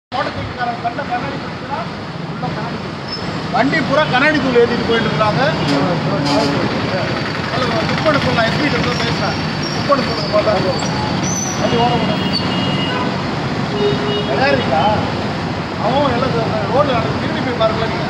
Motor சைக்கிள்காரன் கண்ட கண்ணாடி போட்டுச்சுன்னா உள்ள கண்ணாடி தூள். வண்டி பூரா கண்ணாடி தூள் ஏற்றிட்டு போயிட்டு இருக்காங்க புக் பண்ண சொல்லலாம் எஸ்பி கிட்ட பேசுறேன் புக் பண்ண சொல்லுங்க போதா வண்டி ஓட முடியும் இருக்கா அவன் எல்லாம் ரோட்ல நடந்து திரும்பி போய் பாருங்களா நீங்க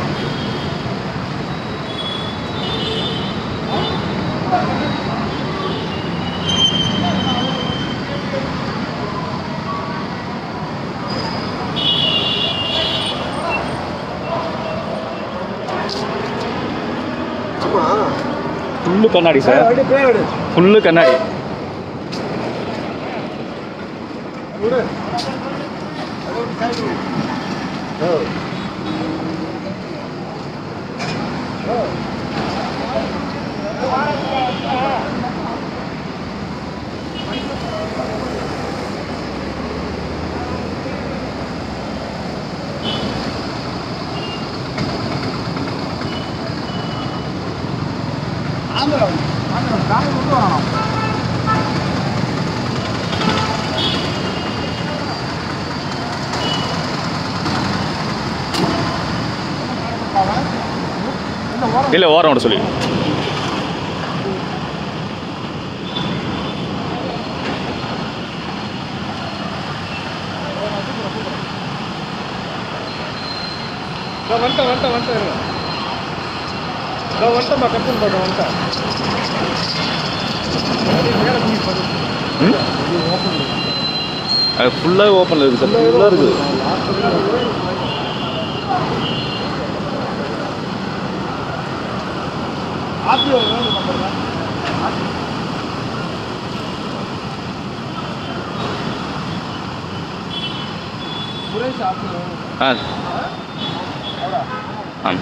ஃபுல்லு கண்ணாடி சார் ஃபுல்லு கண்ணாடி விடு அது ஒரு side விடு. ஆந்திரா ஆந்திரா காலையில் கொண்டு வரணும் இல்லை ஓரம் விட சொல்லி நான் வந்துட்டேன் வந்துட்டேன் வந்துட்டேன் இருங்க. நான் வந்துட்டேன்மா கப்பன் போட்டேன் வந்துட்டேன் அது மேலே போய் பாரு. ம் அது ஃபுல்லாக ஓப்பனில் இருக்குது சார் ஃபுல்லாக இருக்குது ஆர்டிஓ வேணும் நம்பர் சுரேஷ் ஆர்டிஓ ஆ அவரா ஆ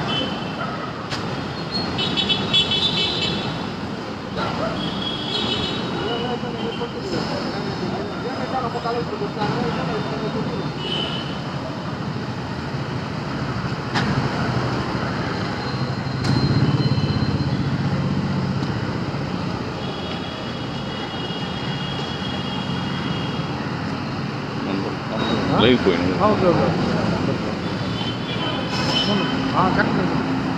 லைவ் போயிடுங்க ஓகே ஓகே ஆ கரெக்ட்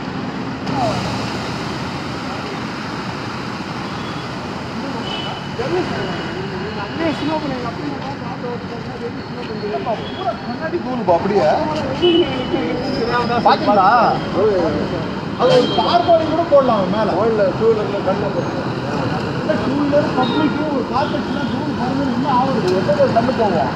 கண்ணாடி தூளுப்பா அப்படியே பாத்தீங்களா அது ஒரு கார்பாடி கூட போடலாம் மேல டூலர்ல கண்ணு டூலர் பப்ளிக்கு ஒரு கார்பெட்னா தூள் பாருங்க என்ன ஆகுது எத்தனை கண்ணு போவோம்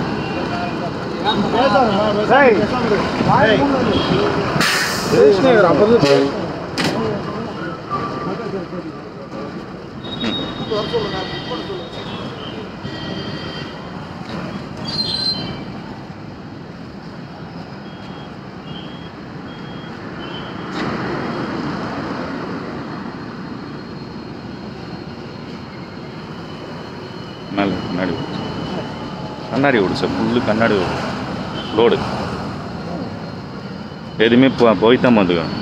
மேலே கண்ணாடி விடு கண்ணாடி விடு சார் ஃபுல்லு கண்ணாடி விடு ரோடு எதுவுமே போ போய் தான் வந்துக்கணும்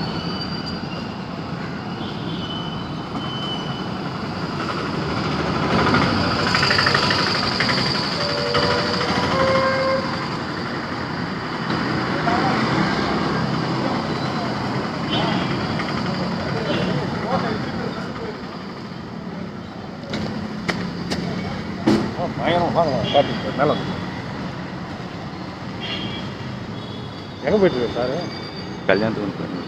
பயங்கரம் வாங்க காட்டு மேலே எங்கே போயிட்டு இருக்கு சார் கல்யாணத்துக்கு வந்து போயிடணும்.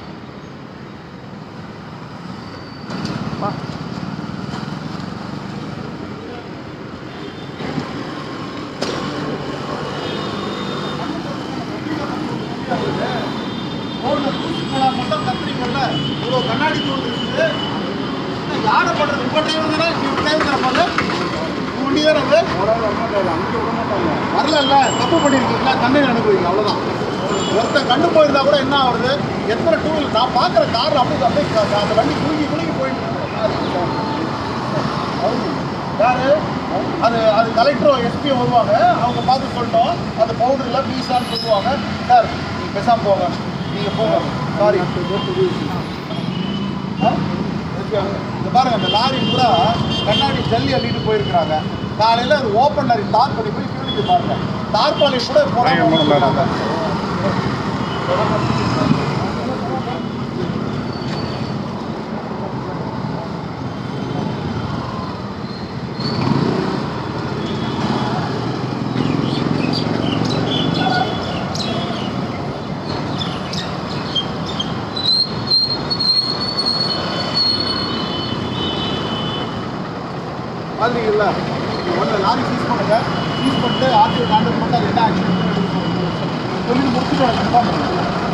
ரோட்ல தூசி போனா மட்டும் கத்திரிக்கல இவ்வளோ கண்ணாடி தூள் இருக்குது என்ன யாரை பண்ணுறது உங்கள் டைம் தானே இப்போ டைம் தரப்பாங்க வண்டி தானே அது வரல தப்பு பண்ணியிருக்கீங்களா தண்டனை அனுபவிங்க அவ்வளோதான் ஒருத்தன் கண்டு போயிருந்தா கூட என்ன ஆகுறது எத்தனை டூ வீலர் நான் பார்க்குற கார் அப்படி அப்படியே க- அந்த வண்டி குலுங்கி குலுங்கி போயிட்டு இருக்கு. யாரு அது அது கலெக்டரும் எஸ்பியும் வருவாங்க அவங்க பார்த்து சொல்லிட்டோம் அந்த பவுடர்லாம் பீஸான்னு சொல்லுவாங்க சார் நீங்க பேசாம போங்க நீங்க போங்க சாரி இந்த பாருங்க அந்த லாரி பூரா கண்ணாடி ஜல்லி அள்ளிட்டு போயிருக்கிறாங்க காலையில அது ஓப்பன் லாரி தார் பண்ணி போய் கிளம்பி பாருங்க தார்பாலி கூட போடாம போயிருக்காங்க பாத்தீங்கல்ல ஒன்று லாரி சீஸ் பண்ணுங்க சீஸ் பண்ணிட்டு ஆர்டிஓ கான்டாக்ட் பண்ணி அது என்ன ஆக்ஷன் சொல்லிட்டு முடிச்சுட்டு கன்ஃபார்ம் பண்ணுங்க